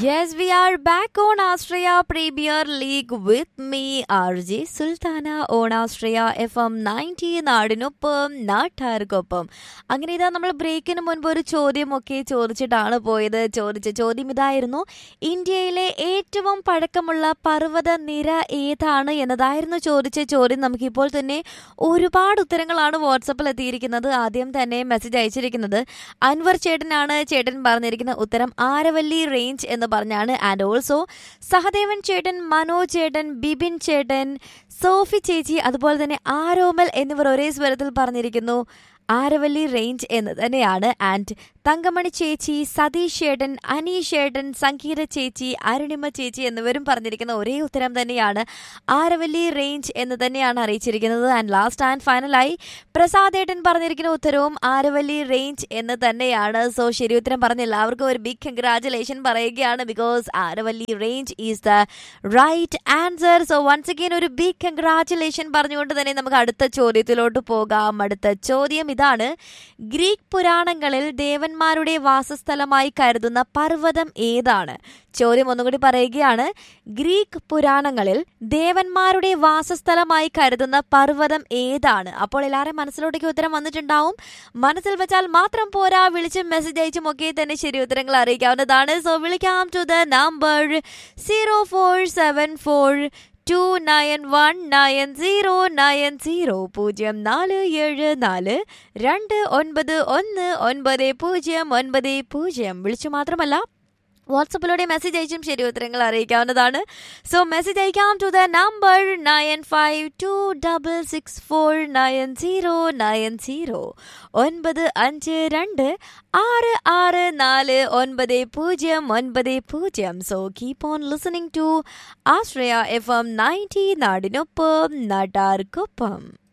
Yes, we are back on Australia Premier League with me, RJ Sulthana on Ashraya F M ninety നാടിനൊപ്പം നാട്ടാർക്കൊപ്പം അങ്ങനെ ഇതാ നമ്മൾ ബ്രേക്കിന് മുൻപ് ഒരു ചോദ്യമൊക്കെ ചോദിച്ചിട്ടാണ് പോയത് ചോദിച്ച ചോദ്യം ഇതായിരുന്നു ഇന്ത്യയിലെ ഏറ്റവും പഴക്കമുള്ള പർവ്വത നിര ഏതാണ് എന്നതായിരുന്നു ചോദിച്ച ചോദ്യം നമുക്കിപ്പോൾ തന്നെ ഒരുപാട് ഉത്തരങ്ങളാണ് വാട്സപ്പിൽ എത്തിയിരിക്കുന്നത് ആദ്യം തന്നെ മെസ്സേജ് അയച്ചിരിക്കുന്നത് അൻവർ ചേട്ടനാണ് ചേട്ടൻ പറഞ്ഞിരിക്കുന്ന ഉത്തരം ആരവല്ലി റേഞ്ച് എന്ന് പറഞ്ഞാണ് ആൻഡ് ഓൾസോ സഹദേവൻ ചേട്ടൻ മനോജ് ചേട്ടൻ ബിബിൻ ചേട്ടൻ സോഫി ചേച്ചി അതുപോലെ തന്നെ ആരോമൽ എന്നിവർ ഒരേ സ്വരത്തിൽ പറഞ്ഞിരിക്കുന്നു ആരവല്ലി റേഞ്ച് എന്ന് തന്നെയാണ് ആൻഡ് തങ്കമണി ചേച്ചി സതീഷ് ചേട്ടൻ അനീഷ് ചേട്ടൻ സംഗീത ചേച്ചി അരുണിമ ചേച്ചി എന്നിവരും പറഞ്ഞിരിക്കുന്ന ഒരേ ഉത്തരം തന്നെയാണ് ആരവല്ലി റേഞ്ച് എന്ന് തന്നെയാണ് അറിയിച്ചിരിക്കുന്നത് ആൻഡ് ലാസ്റ്റ് ആൻഡ് ഫൈനലായി പ്രസാദ് ഏട്ടൻ പറഞ്ഞിരിക്കുന്ന ഉത്തരവും ആരവല്ലി റേഞ്ച് എന്ന് തന്നെയാണ് സോ ശരി ഉത്തരം പറഞ്ഞ എല്ലാവർക്കും ഒരു ബിഗ് കൺഗ്രാറ്റുലേഷൻ പറയുകയാണ് because Aravalli range is the right answer so once again ഒരു ബിഗ് കൺഗ്രാറ്റുലേഷൻ പറഞ്ഞുകൊണ്ട് തന്നെ നമുക്ക് അടുത്ത ചോദ്യത്തിലോട്ട് പോകാം അടുത്ത ചോദ്യം ഇതാണ് ഗ്രീക്ക് പുരാണങ്ങളിൽ ദേവന്മാരുടെ വാസസ്ഥലമായി കരുതുന്ന പർവ്വതം ഏതാണ് ചോദ്യം ഒന്നുകൂടി പറയുകയാണ് ഗ്രീക്ക് പുരാണങ്ങളിൽ ദേവന്മാരുടെ വാസസ്ഥലമായി കരുതുന്ന പർവ്വതം ഏതാണ് അപ്പോൾ എല്ലാവരും മനസ്സിലോട്ടേക്ക് ഉത്തരം വന്നിട്ടുണ്ടാവും മനസ്സിൽ വെച്ചാൽ മാത്രം പോരാ വിളിച്ചും മെസ്സേജ് അയച്ചും ഒക്കെ തന്നെ ശരി ഉത്തരങ്ങൾ അറിയിക്കാവുന്നതാണ് സോ വിളിക്കാം to the number zero four seven four two nine one nine zero nine zero പൂജ്യം നാല് ഏഴ് നാല് രണ്ട് ഒൻപത് ഒന്ന് ഒൻപത് പൂജ്യം ഒൻപത് പൂജ്യം വിളിച്ചു മാത്രമല്ല വാട്സപ്പിലൂടെ മെസ്സേജ് അയച്ചും ശരി ഉത്തരങ്ങൾ അറിയിക്കാവുന്നതാണ് സോ മെസ്സേജ് അയക്കാം to the number nine five two double six four nine zero nine zero ഒൻപത് അഞ്ച് രണ്ട് ആറ് ആറ് നാല് ഒൻപത് പൂജ്യം ഒൻപത് പൂജ്യം so keep on listening to Ashraya F M ninety നാടിനൊപ്പം നാട്ടാർക്കൊപ്പം